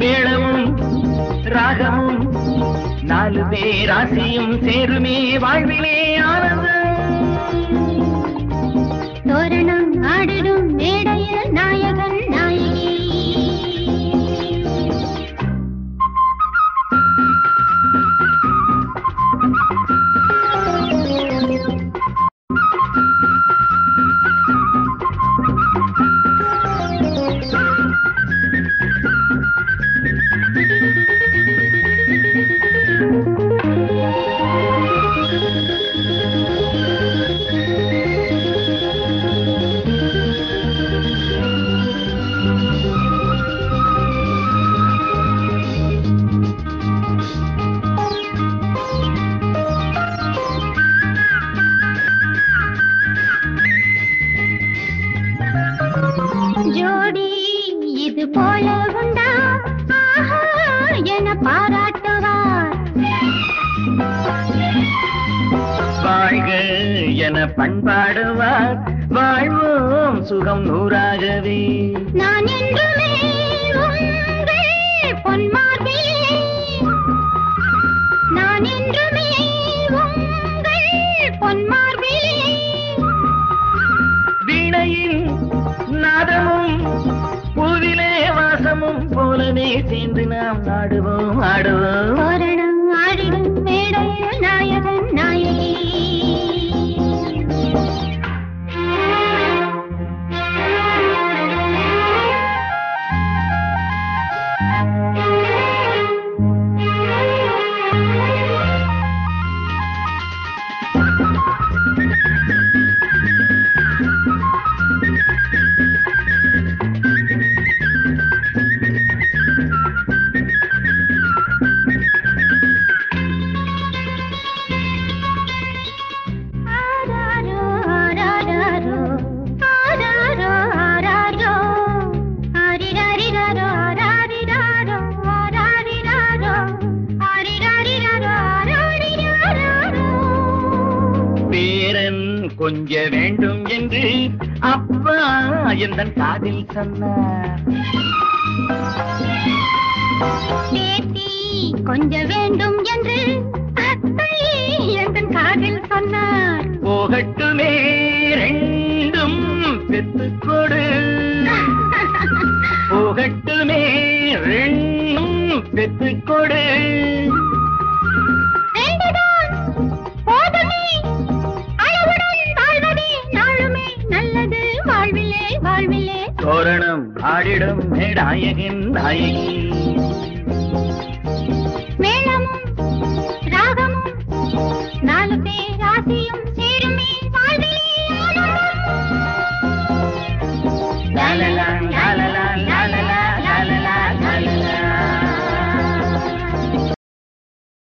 மேளமும் ராகமும் நாலு பேராசியும் சேருமே வாழ்விலே ஆனந்தம் தோரணம் ஆடிடும் மேடையில் நாயகன் நாயகி ஜோடி இது போல உண்டா ஆஹா என பாராட்டுவார் வாழ்க என பண்பாடுவார் வாழ்வோம் சுகம் நூறாகவே நான் என்றுமே உங்கள் பொன்மார்பிலே நான் என்றுமே உங்கள் பொன்மார்பிலே வீணையில் நாதமும் பூவிலே வாசமும் போலவே சேர்ந்து நாம் ஆடுவோம் ஆடுவோம் தோரணம் ஆடிடும் மேடையில் நாயகன் நாயகி ஆராரோ ஆராரோ ஆராரோ ஆராரோ ஆரிராரிராரோ ஆராரிராரோ ஆராரிராரோ ஆரிராரிராரோ ஆராரிராரோ பேரன் கொஞ்ச வேண்டும் என்று அப்பா எந்த காதில் சொன்னார் பேத்தி கொஞ்ச வேண்டும் என்று அத்தை எங்கள் காதில் சொன்னார் போகட்டுமே ரெண்டும் பெத்துக் கொடு போகட்டுமே ரெண்டும் பெத்துக் கொடு ரெண்டுதான் போதுமே அளவுடன் வாழ்வதே நாளுமே நல்லது வாழ்விலே வாழ்விலே தோரணம் ஆடிடும் நாயகன் நாயகி